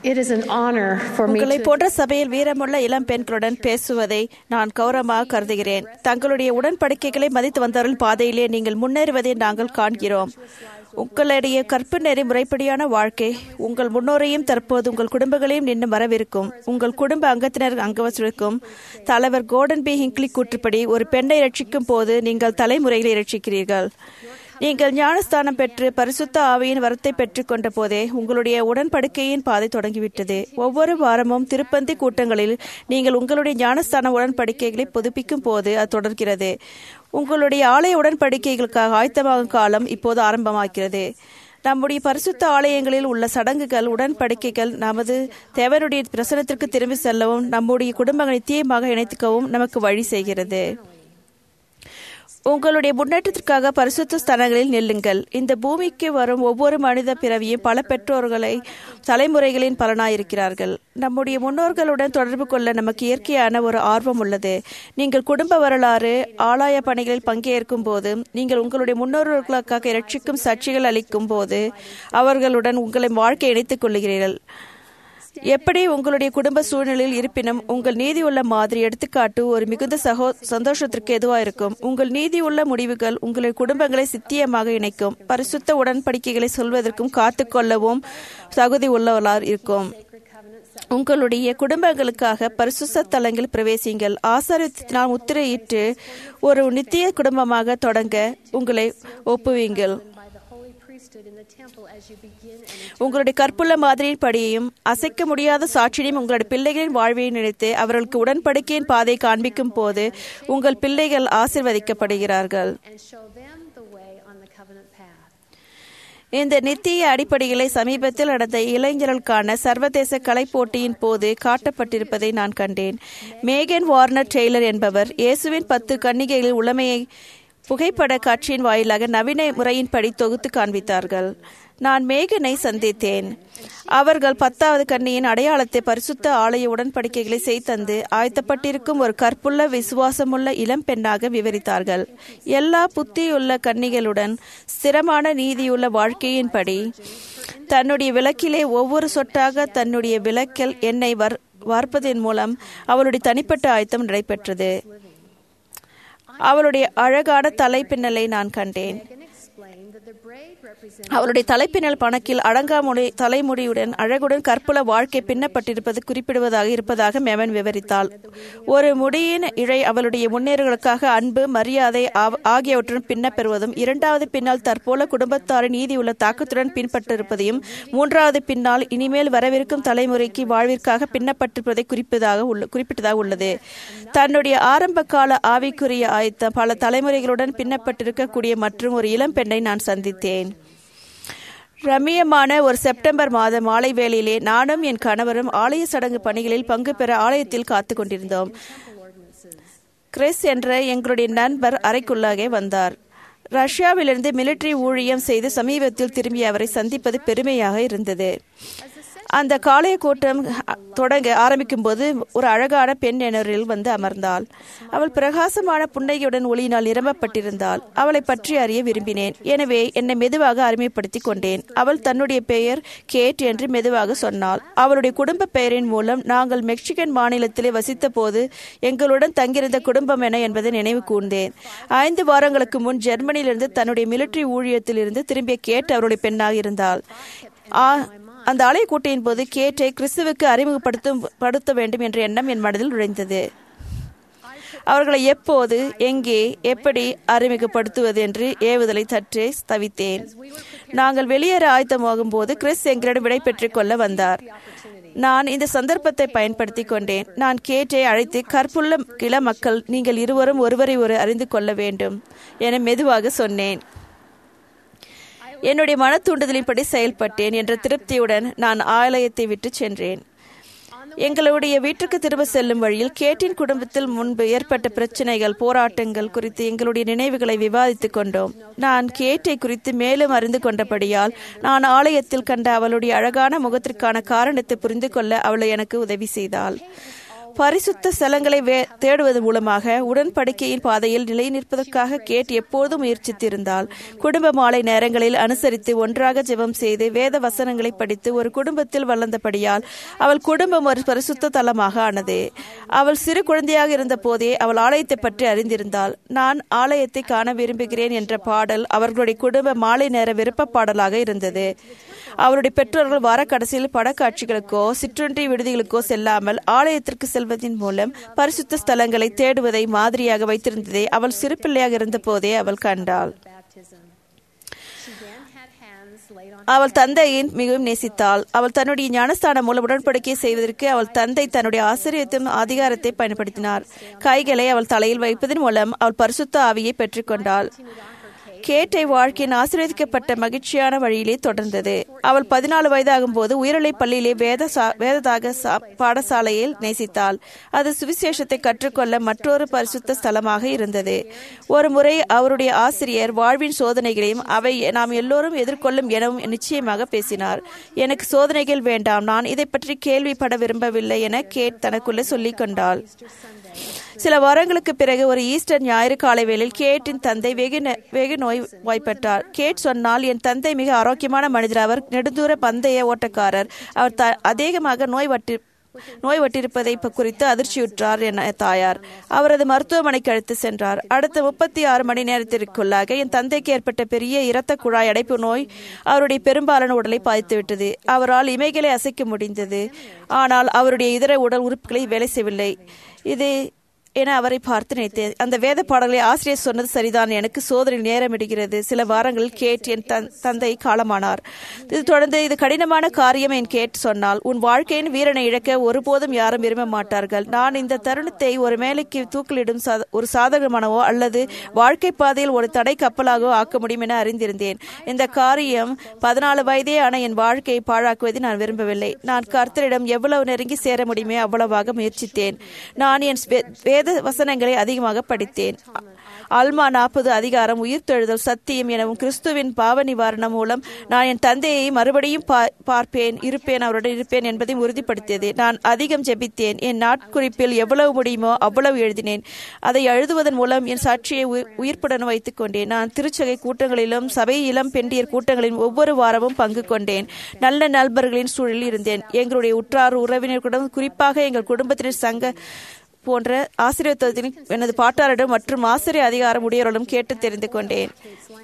It is an honor for me உங்களை to போன்ற சபையில் வீரமுள்ள இளம் பெண்களுடன் பேசுவதை நான் கௌரவமாக கருதுகிறேன் தங்களுடைய உடன்படிக்கைகளை மதித்து வந்தவர்கள் பாதையிலே நீங்கள் முன்னேறுவதை நாங்கள் காண்கிறோம் உங்களுடைய கற்பு நெறி முறைப்படியான வாழ்க்கை உங்கள் முன்னோரையும் தற்போது உங்கள் குடும்பங்களையும் நின்று வரவிருக்கும் உங்கள் குடும்ப அங்கத்தினர் அங்கவற்றிருக்கும் தலைவர் கோர்டன் பி ஹிங்க்லி கூற்றுப்படி ஒரு பெண்ணை ரட்சிக்கும் போது நீங்கள் தலைமுறைகளை ரட்சிக்கிறீர்கள் நீங்கள் ஞானஸ்தானம் பெற்று பரிசுத்த ஆவியின் வரத்தை பெற்றுக் கொண்ட போதே உங்களுடைய உடன்படிக்கையின் பாதை தொடங்கிவிட்டது ஒவ்வொரு வாரமும் திருப்பந்தி கூட்டங்களில் நீங்கள் உங்களுடைய ஞானஸ்தான உடன்படிக்கைகளை புதுப்பிக்கும் போது அது தொடர்கிறது உங்களுடைய ஆலய உடன்படிக்கைகளுக்காக ஆயத்தமாகும் காலம் இப்போது ஆரம்பமாகிறது நம்முடைய பரிசுத்த ஆலயங்களில் உள்ள சடங்குகள் உடன்படிக்கைகள் நமது தேவனுடைய பிரசனத்திற்கு திரும்பி செல்லவும் நம்முடைய குடும்பங்களை நித்தியமாக இணைத்துக்கவும் நமக்கு வழி செய்கிறது உங்களுடைய முன்னேற்றத்திற்காக பரிசுத்த ஸ்தலங்களில் நில்லுங்கள் இந்த பூமிக்கு வரும் ஒவ்வொரு மனித பிறவியும் பல பெற்றோர்களை தலைமுறைகளின் பலனாயிருக்கிறார்கள் நம்முடைய முன்னோர்களுடன் தொடர்பு கொள்ள நமக்கு இயற்கையான ஒரு ஆர்வம் உள்ளது நீங்கள் குடும்ப வரலாறு ஆலய பணிகளில் பங்கேற்கும் போது நீங்கள் உங்களுடைய முன்னோர்களுக்காக இரட்சிக்கும் சாட்சிகள் அளிக்கும் போது அவர்களுடன் உங்களை வாழ்க்கை இணைத்துக் கொள்கிறீர்கள் எப்படி உங்களுடைய குடும்ப சூழ்நிலையில் இருப்பினும் உங்கள் நீதி உள்ள மாதிரி எடுத்துக்காட்டு ஒரு மிகுந்த சகோ சந்தோஷத்திற்கு எதுவாக இருக்கும் உங்கள் நீதி உள்ள முடிவுகள் உங்களுடைய குடும்பங்களை சித்தியமாக இணைக்கும் பரிசுத்த உடன்படிக்கைகளை சொல்வதற்கும் காத்துக்கொள்ளவும் தகுதி உள்ளவர்களாக இருக்கும் உங்களுடைய குடும்பங்களுக்காக பரிசுத்த தலங்கள் பிரவேசிங்கள் ஆசாரியத்தினால் முத்திரையிட்டு ஒரு நித்திய குடும்பமாக தொடங்க உங்களை ஒப்புவீங்கள் by the holy priesthood in the temple as you begin an உங்களுடைய கற்புள்ள மாதிரியின் படியையும் அசைக்க முடியாத சாட்சியையும் உங்களுடைய பிள்ளைகளின் வாழ்வை நினைத்து அவர்களுக்கு உடன்படிக்கையின் பாதை காண்பிக்கும் போது உங்கள் பிள்ளைகள் ஆசிர்வதிக்கப்படுகிறார்கள் and show them the way on the covenant path. இந்த நித்திய அடிப்படைகளை சமீபத்தில் நடந்த இளைஞர்களுக்கான சர்வதேச கலை போட்டியின் போது காட்டப்பட்டிருப்பதை நான் கண்டேன் மேகன் வார்னர் டெய்லர் என்பவர் இயேசுவின் பத்து கன்னிகைகளில் உளமையை புகைப்பட காட்சியின் வாயிலாக நவீன முறையின்படி தொகுத்து காண்பித்தார்கள் நான் மேகனை சந்தித்தேன் அவர்கள் பத்தாவது கன்னியின் அடையாளத்தை பரிசுத்த ஆலய உடன்படிக்கைகளை செய்தந்து ஆயத்தப்பட்டிருக்கும் ஒரு கற்புள்ள விசுவாசமுள்ள இளம் பெண்ணாக விவரித்தார்கள் எல்லா புத்தியுள்ள கன்னிகளுடன் ஸ்திரமான நீதியுள்ள வாழ்க்கையின்படி தன்னுடைய விளக்கிலே ஒவ்வொரு சொட்டாக தன்னுடைய விளக்கில் எண்ணெய் வர் வார்ப்பதன் மூலம் அவளுடைய தனிப்பட்ட ஆயத்தம் நடைபெற்றது அவளுடைய அழகான தலைப்பின்னலை நான் கண்டேன் Megan explained that the braid represented அவளுடைய தலைப்பின்னல் பணக்கில் அடங்காமுடி தலைமுடியுடன் அழகுடன் கற்புல வாழ்க்கை பின்னப்பட்டிருப்பது குறிப்பிடுவதாக இருப்பதாக மெவன் விவரித்தாள் ஒரு முடியின் இழை அவளுடைய முன்னேறுகளுக்காக அன்பு மரியாதை ஆவ- ஆகியவற்றுடன் பின்னப்பெறுவதும் இரண்டாவது பின்னால் தற்போல குடும்பத்தாரின் நீதியுள்ள தாக்கத்துடன் பின்பற்றிருப்பதையும் மூன்றாவது பின்னால் இனிமேல் வரவிருக்கும் தலைமுறைக்கு வாழ்விற்காக பின்னப்பட்டிருப்பதை குறிப்பதாக உள்ள குறிப்பிட்டதாக உள்ளது தன்னுடைய ஆரம்ப கால ஆவிக்குரிய ஆயத்தம் பல தலைமுறைகளுடன் பின்னப்பட்டிருக்கக்கூடிய மற்றும் ஒரு இளம் பெண்ணை நான் சந்தித்தேன் ரம்மியமான ஒரு செப்டம்பர் மாத மாலை வேளையிலே நானும் என் கணவரும் ஆலய சடங்கு பணிகளில் பங்கு பெற ஆலயத்தில் காத்து கொண்டிருந்தோம் கிறிஸ் என்ற எங்களுடைய நண்பர் அறைக்குள்ளாக வந்தார் ரஷ்யாவிலிருந்து மிலிட்டரி ஊழியம் செய்து சமீபத்தில் திரும்பிய அவரை சந்திப்பது பெருமையாக இருந்தது அந்த காலைய கூட்டம் அ, தொடங்க ஆரம்பிக்கும் போது ஒரு அழகான பெண் எனரில் வந்து அமர்ந்தாள் அவள் பிரகாசமான புன்னகையுடன் ஒளியினால் நிரம்பப்பட்டிருந்தாள் அவளை பற்றி அறிய விரும்பினேன் எனவே என்னை மெதுவாக அறிமுகப்படுத்திக் கொண்டேன் அவள் தன்னுடைய பெயர் கேட் என்று மெதுவாக சொன்னாள் அவளுடைய குடும்ப பெயரின் மூலம் நாங்கள் மெக்சிகன் மாநிலத்திலே வசித்த போது எங்களுடன் தங்கியிருந்த குடும்பம் என என்பதை நினைவு கூர்ந்தேன் ஐந்து வாரங்களுக்கு முன் ஜெர்மனியிலிருந்து தன்னுடைய மிலிட்டரி ஊழியத்திலிருந்து திரும்பிய கேட் அவருடைய பெண்ணாக இருந்தாள் ஆ- அந்த அலை கூட்டையின் போது கேட்டை கிறிஸ்துவுக்கு அறிமுகப்படுத்தும் படுத்த வேண்டும் என்ற எண்ணம் என் மனதில் நுழைந்தது அவர்களை எப்போது எங்கே எப்படி அறிமுகப்படுத்துவது என்று ஏவுதலை சற்றே தவித்தேன் நாங்கள் வெளியேற ஆயத்தமாகும் போது கிறிஸ் எங்களிடம் விடை பெற்றுக் கொள்ள வந்தார் நான் இந்த சந்தர்ப்பத்தை பயன்படுத்தி கொண்டேன் நான் கேட்டை அழைத்து கற்புள்ள இள மக்கள் நீங்கள் இருவரும் ஒருவரை ஒரு அறிந்து கொள்ள வேண்டும் என மெதுவாக சொன்னேன் என்னுடைய மன தூண்டுதலின்படி செயல்பட்டேன் என்ற திருப்தியுடன் நான் ஆலயத்தை விட்டு சென்றேன் எங்களுடைய வீட்டுக்கு திரும்ப செல்லும் வழியில் கேட்டின் குடும்பத்தில் முன்பு ஏற்பட்ட பிரச்சனைகள் போராட்டங்கள் குறித்து எங்களுடைய நினைவுகளை விவாதித்துக் கொண்டோம் நான் கேட்டை குறித்து மேலும் அறிந்து கொண்டபடியால் நான் ஆலயத்தில் கண்ட அவளுடைய அழகான முகத்திற்கான காரணத்தை புரிந்து கொள்ள அவளை எனக்கு உதவி செய்தாள் பரிசுத்த ஸ்தலங்களை வே- தேடுவதன் மூலமாக உடன்படிக்கையின் பாதையில் நிலை நிற்பதற்காக கேட் எப்போதும் முயற்சித்திருந்தாள் குடும்ப மாலை நேரங்களில் அனுசரித்து ஒன்றாக ஜெபம் செய்து வேத வசனங்களை படித்து ஒரு குடும்பத்தில் வளர்ந்தபடியால் அவள் குடும்பம் ஒரு பரிசுத்த தலமாக ஆனது அவள் சிறு குழந்தையாக இருந்த போதே அவள் ஆலயத்தை பற்றி அறிந்திருந்தாள் நான் ஆலயத்தை காண விரும்புகிறேன் என்ற பாடல் அவர்களுடைய குடும்ப மாலை நேர விருப்ப பாடலாக இருந்தது அவருடைய பெற்றோர்கள் வார கடைசியில் படக்காட்சிகளுக்கோ சிற்றுண்டி விடுதிகளுக்கோ செல்லாமல் ஆலயத்திற்கு செல்வதன் மூலம் பரிசுத்த ஸ்தலங்களை தேடுவதை மாதிரியாக வைத்திருந்ததை அவள் சிறு பிள்ளையாக இருந்த போதே அவள் கண்டாள் baptism. She then had hands laid on அவள் தந்தையின் மிகவும் நேசித்தாள் அவள் தன்னுடைய ஞானஸ்தானம் மூலம் உடன்படிக்கை செய்வதற்கு அவள் தந்தை தன்னுடைய ஆசிரியத்தின் அதிகாரத்தை பயன்படுத்தினார் கைகளை அவள் தலையில் வைப்பதன் மூலம் அவள் பரிசுத்த ஆவியை பெற்றுக்கொண்டாள் கேட்டை வாழ்க்கையின் ஆசீர்வதிக்கப்பட்ட மகிழ்ச்சியான வழியிலே தொடர்ந்தது அவள் பதினாலு வயதாகும் போது உயர்நிலை பள்ளியிலே வேத சா- வேததாக சா- பாடசாலையில் நேசித்தாள் அது சுவிசேஷத்தை கற்றுக்கொள்ள மற்றொரு பரிசுத்த ஸ்தலமாக இருந்தது ஒரு முறை அவருடைய ஆசிரியர் வாழ்வின் சோதனைகளையும் அவை நாம் எல்லோரும் எதிர்கொள்ளும் எனவும் நிச்சயமாக பேசினார் எனக்கு சோதனைகள் வேண்டாம் நான் இதை பற்றி கேள்விப்பட விரும்பவில்லை என கேட் தனக்குள்ளே சொல்லிக் கொண்டாள் சில வாரங்களுக்கு பிறகு ஒரு ஈஸ்டர் ஞாயிறு காலை வேளையில் கேட்டின் தந்தை வெகு ந- வெகு நோய் வாய்ப்பட்டார் கேட் சொன்னால் என் தந்தை மிக ஆரோக்கியமான மனிதர் அவர் நெடுந்தூர பந்தய ஓட்டக்காரர் அவர் த அதிகமாக நோய் வட்டி நோய்வட்டிருப்பதை ப- குறித்து அதிர்ச்சியுற்றார் என தாயார் அவரது மருத்துவமனைக்கு அழைத்து சென்றார் அடுத்த முப்பத்தி ஆறு மணி நேரத்திற்குள்ளாக என் தந்தைக்கு ஏற்பட்ட பெரிய இரத்த குழாய் அடைப்பு நோய் அவருடைய பெரும்பாலான உடலை பாதித்துவிட்டது அவரால் இமைகளை அசைக்க முடிந்தது ஆனால் அவருடைய இதர உடல் உறுப்புகளை வேலை செய்யவில்லை இது என அவரை பார்த்து நினைத்தேன் அந்த வேத பாடல்களை ஆசிரியர் சொன்னது சரிதான் எனக்கு சோதனை நேரமிடுகிறது சில வாரங்களில் கேட் என் தன் தந்தை காலமானார் இது தொடர்ந்து இது கடினமான காரியம் என் கேட் சொன்னால் உன் வாழ்க்கையின் வீரனை இழக்க ஒருபோதும் யாரும் விரும்ப மாட்டார்கள் நான் இந்த தருணத்தை ஒரு மேலைக்கு தூக்கிலிடும் சாத- ஒரு சாதகமானவோ அல்லது வாழ்க்கை பாதையில் ஒரு தடை கப்பலாகவோ ஆக்க முடியும் என அறிந்திருந்தேன் இந்த காரியம் பதினாலு வயதே ஆன என் வாழ்க்கையை பாழாக்குவதை நான் விரும்பவில்லை நான் கர்த்தரிடம் எவ்வளவு நெருங்கி சேர முடியுமே அவ்வளவாக முயற்சித்தேன் நான் என் வே- வேத வசனங்களை அதிகமாக படித்தேன் அல்மா நாற்பது அதிகாரம் உயிர்த்தெழுதல் சத்தியம் எனவும் கிறிஸ்துவின் பாவ நிவாரணம் மூலம் நான் என் தந்தையை மறுபடியும் பா- பார்ப்பேன் இருப்பேன் அவருடன் இருப்பேன் என்பதையும் உறுதிப்படுத்தியது நான் அதிகம் ஜெபித்தேன் என் நாட்குறிப்பில் எவ்வளவு முடியுமோ அவ்வளவு எழுதினேன் அதை எழுதுவதன் மூலம் என் சாட்சியை உயிர்- உயிர்ப்புடன் வைத்துக் கொண்டேன் நான் திருச்சகை கூட்டங்களிலும் சபை இளம் பெண்டியர் கூட்டங்களிலும் ஒவ்வொரு வாரமும் பங்கு கொண்டேன் நல்ல நண்பர்களின் சூழலில் இருந்தேன் எங்களுடைய உற்றார் உறவினர்களுடன் குறிப்பாக எங்கள் குடும்பத்தினர் சங்க போன்ற ஆசிரியத்துவத்தின் எனது பாட்டாளரிடம் மற்றும் ஆசிரியர் அதிகாரம் உடையவர்களும் கேட்டு தெரிந்து கொண்டேன்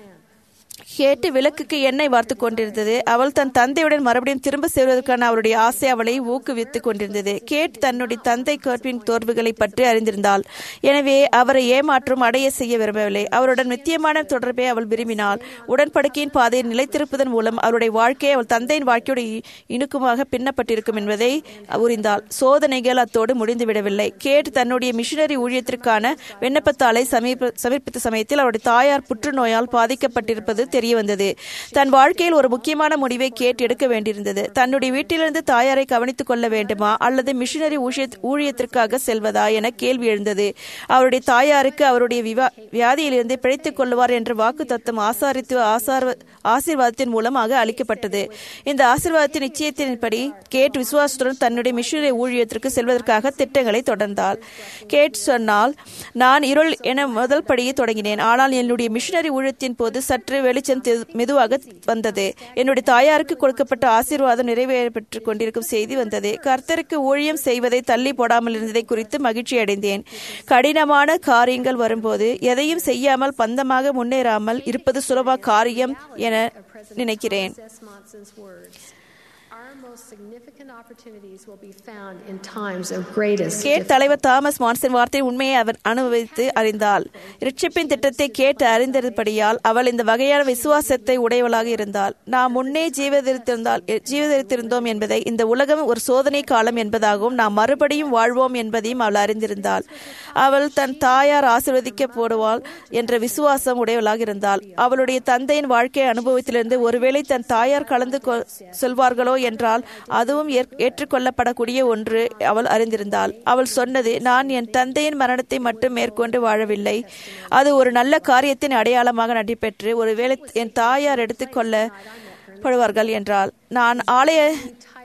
கேட்டு விளக்குக்கு எண்ணெய் வார்த்து கொண்டிருந்தது அவள் தன் தந்தையுடன் மறுபடியும் திரும்ப சேர்வதற்கான அவருடைய ஆசை அவளை ஊக்குவித்துக் கொண்டிருந்தது கேட் தன்னுடைய தந்தை கற்பின் தோர்வுகளை பற்றி அறிந்திருந்தாள் எனவே அவரை ஏமாற்றும் அடைய செய்ய விரும்பவில்லை அவருடன் நித்தியமான தொடர்பை அவள் விரும்பினாள் உடன்படிக்கையின் பாதையில் நிலைத்திருப்பதன் மூலம் அவருடைய வாழ்க்கை அவள் தந்தையின் வாழ்க்கையோடு இ- இணுக்கமாக பின்னப்பட்டிருக்கும் என்பதை உறிந்தாள் சோதனைகள் அத்தோடு முடிந்துவிடவில்லை கேட் தன்னுடைய மிஷனரி ஊழியத்திற்கான விண்ணப்பத்தாளை சமீப சமர்ப்பித்த சமயத்தில் அவருடைய தாயார் புற்றுநோயால் பாதிக்கப்பட்டிருப்பது தெரிய வந்தது தன் வாழ்க்கையில் ஒரு முக்கியமான முடிவை கேட் எடுக்க வேண்டியிருந்தது தன்னுடைய வீட்டிலிருந்து தாயாரை கவனித்துக் கொள்ள வேண்டுமா அல்லது மிஷனரி ஊழிய- ஊழியத்திற்காக செல்வதா என கேள்வி எழுந்தது அவருடைய தாயாருக்கு அவருடைய விவா- வியாதியிலிருந்து பிழைத்துக் கொள்வார் என்ற வாக்கு தத்துவம் ஆசாரித்துவ ஆசார ஆசீர்வாதத்தின் மூலமாக அளிக்கப்பட்டது இந்த ஆசீர்வாதத்தின் நிச்சயத்தின்படி கேட் விசுவாசத்துடன் தன்னுடைய மிஷனரி ஊழியத்திற்கு செல்வதற்காக திட்டங்களை தொடர்ந்தாள் கேட் சொன்னால் நான் இருள் என முதல் படியை தொடங்கினேன் ஆனால் என்னுடைய மிஷனரி ஊழியத்தின் போது சற்று வெளிச்சம் தெ- மெதுவாக வந்தது என்னுடைய தாயாருக்கு கொடுக்கப்பட்ட ஆசீர்வாதம் நிறைவேறப்பட்டுக் கொண்டிருக்கும் செய்தி வந்தது கர்த்தருக்கு ஊழியம் செய்வதை தள்ளி போடாமல் இருந்ததை குறித்து மகிழ்ச்சி அடைந்தேன் கடினமான காரியங்கள் வரும்போது எதையும் செய்யாமல் பந்தமாக முன்னேறாமல் இருப்பது சுலப காரியம் என நினைக்கிறேன் S. Monson's words. Our most significant opportunities will be found in times of greatest கேட் தலைவர் தாமஸ் மான்சன் வார்த்தை உண்மையை அவர் அனுபவித்து அறிந்தாள் ரிட்சிப்பின் திட்டத்தை கேட்டு அறிந்தபடியால் அவள் இந்த வகையான விசுவாசத்தை உடையவளாக இருந்தாள் நாம் முன்னே ஜீவதரித்திருந்தால் ஜீவதரித்திருந்தோம் என்பதை இந்த உலகம் ஒரு சோதனை காலம் என்பதாகவும் நாம் மறுபடியும் வாழ்வோம் என்பதையும் அவள் அறிந்திருந்தாள் அவள் தன் தாயார் ஆசீர்வதிக்க போடுவாள் என்ற விசுவாசம் உடையவளாக இருந்தாள் அவளுடைய தந்தையின் வாழ்க்கை அனுபவத்திலிருந்து ஒருவேளை தன் தாயார் கலந்து கொ- சொல்வார்களோ என்றால் அதுவும் ஏற்- ஏற்றுக்கொள்ளப்படக்கூடிய ஒன்று அவள் அறிந்திருந்தாள் அவள் சொன்னது நான் என் தந்தையின் மரணத்தை மட்டும் மேற்கொண்டு வாழவில்லை அது ஒரு நல்ல காரியத்தின் அடையாளமாக நடைபெற்று ஒருவேளை என் தாயார் எடுத்துக்கொள்ளப்படுவார்கள் என்றால் நான் ஆலய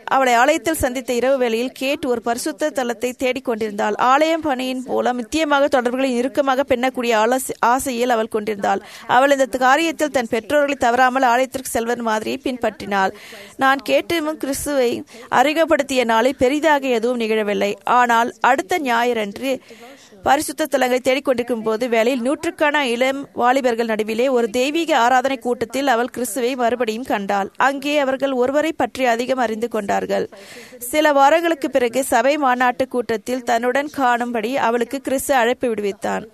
அவளை ஆலயத்தில் சந்தித்த இரவு வேளையில் கேட் ஒரு பரிசுத்த தலத்தை தேடிக் கொண்டிருந்தாள் ஆலயம் பணியின் மூலம் நித்தியமாக தொடர்புகளை இறுக்கமாக பெண்ணக்கூடிய ஆலோச- ஆசையில் அவள் கொண்டிருந்தாள் அவள் இந்த காரியத்தில் தன் பெற்றோர்களை தவறாமல் ஆலயத்திற்கு செல்வது மாதிரியை பின்பற்றினாள் நான் கேட்டும் கிறிஸ்துவை அறிமுகப்படுத்திய நாளில் பெரிதாக எதுவும் நிகழவில்லை ஆனால் அடுத்த ஞாயிறன்று பரிசுத்த தலங்களை தேடிக்கொண்டிருக்கும் போது வேளையில் நூற்றுக்கான இளம் வாலிபர்கள் நடுவிலே ஒரு தெய்வீக ஆராதனை கூட்டத்தில் அவள் கிறிஸ்துவை மறுபடியும் கண்டாள் அங்கே அவர்கள் ஒருவரை பற்றி அதிகம் அறிந்து கொண்டார்கள் சில வாரங்களுக்கு பிறகு சபை மாநாட்டு கூட்டத்தில் தன்னுடன் காணும்படி அவளுக்கு கிறிஸ்து அழைப்பு விடுவித்தான்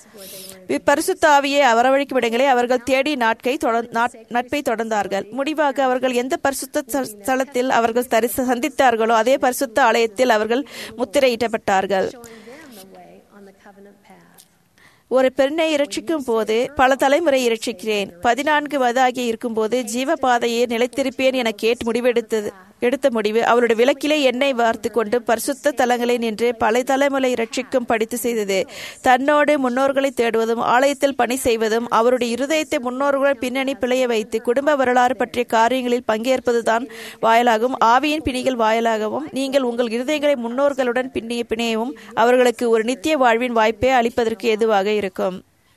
பரிசுத்த ஆவியை வரவழைக்கும் இடங்களை அவர்கள் தேடி நாட்கை தொடர்- நாட்- நட்பை தொடர்ந்தார்கள் முடிவாக அவர்கள் எந்த பரிசுத்த ஸ்த- ஸ்தலத்தில் அவர்கள் தரிச சந்தித்தார்களோ அதே பரிசுத்த ஆலயத்தில் அவர்கள் முத்திரையிடப்பட்டார்கள் them the way on the covenant path. ஒரு பெண்ணை இரட்சிக்கும் போது பல தலைமுறை இரட்சிக்கிறேன் பதினான்கு வயதாகி இருக்கும்போது ஜீவ பாதையை நிலைத்திருப்பேன் என கேட்டு முடிவெடுத்தது எடுத்த முடிவு அவளுடைய விளக்கிலே எண்ணெய் வார்த்து கொண்டு பரிசுத்த தலங்களை நின்று பல தலைமுறை இரட்சிக்கும் படித்து செய்தது தன்னோடு முன்னோர்களை தேடுவதும் ஆலயத்தில் பணி செய்வதும் அவருடைய இருதயத்தை முன்னோர்கள் பின்னணி பிழைய வைத்து குடும்ப வரலாறு பற்றிய காரியங்களில் பங்கேற்பதுதான் வாயிலாகும் ஆவியின் பிணிகள் வாயிலாகவும் நீங்கள் உங்கள் இருதயங்களை முன்னோர்களுடன் பின்னிய பிணையவும் அவர்களுக்கு ஒரு நித்திய வாழ்வின் வாய்ப்பை அளிப்பதற்கு எதுவாக இருக்கும்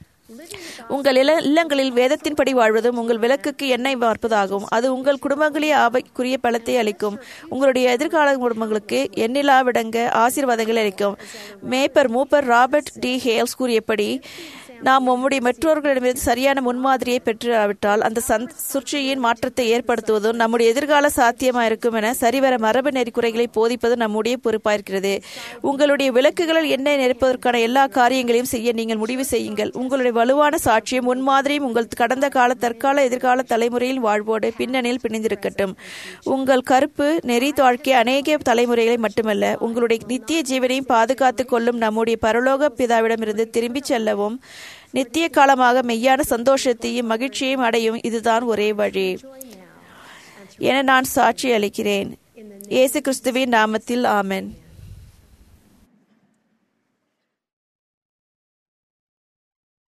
உங்கள் இல்ல இல்லங்களில் வேதத்தின்படி வாழ்வதும் உங்கள் விளக்குக்கு எண்ணெய் வார்ப்பதாகும் அது உங்கள் குடும்பங்களே ஆவைக்குரிய பலத்தை அளிக்கும் உங்களுடைய எதிர்கால குடும்பங்களுக்கு எண்ணிலா விடங்க ஆசீர்வாதங்களை அளிக்கும் மேப்பர் மூப்பர் ராபர்ட் டி ஹேல்ஸ் கூறியபடி நாம் நம்முடைய பெற்றோர்களிடமிருந்து சரியான முன்மாதிரியை பெற்றாவிட்டால் அந்த சந் சுற்றியின் மாற்றத்தை ஏற்படுத்துவதும் நம்முடைய எதிர்கால சாத்தியமாக இருக்கும் என சரிவர மரபு நெறிக்குறைகளை போதிப்பது நம்முடைய பொறுப்பாயிருக்கிறது உங்களுடைய விளக்குகளில் எண்ணெய் நிரப்பதற்கான எல்லா காரியங்களையும் செய்ய நீங்கள் முடிவு செய்யுங்கள் உங்களுடைய வலுவான சாட்சியும் முன்மாதிரியும் உங்கள் கடந்த கால தற்கால எதிர்கால தலைமுறையில் வாழ்வோடு பின்னணியில் பிணைந்திருக்கட்டும் உங்கள் கருப்பு நெறி வாழ்க்கை அநேக தலைமுறைகளை மட்டுமல்ல உங்களுடைய நித்திய ஜீவனையும் பாதுகாத்துக் கொள்ளும் நம்முடைய பரலோக பிதாவிடமிருந்து திரும்பிச் செல்லவும் நித்திய காலமாக மெய்யான சந்தோஷத்தையும் மகிழ்ச்சியையும் அடையும் இதுதான் ஒரே வழி என நான் சாட்சி அளிக்கிறேன் இயேசு கிறிஸ்துவின் நாமத்தில் ஆமென்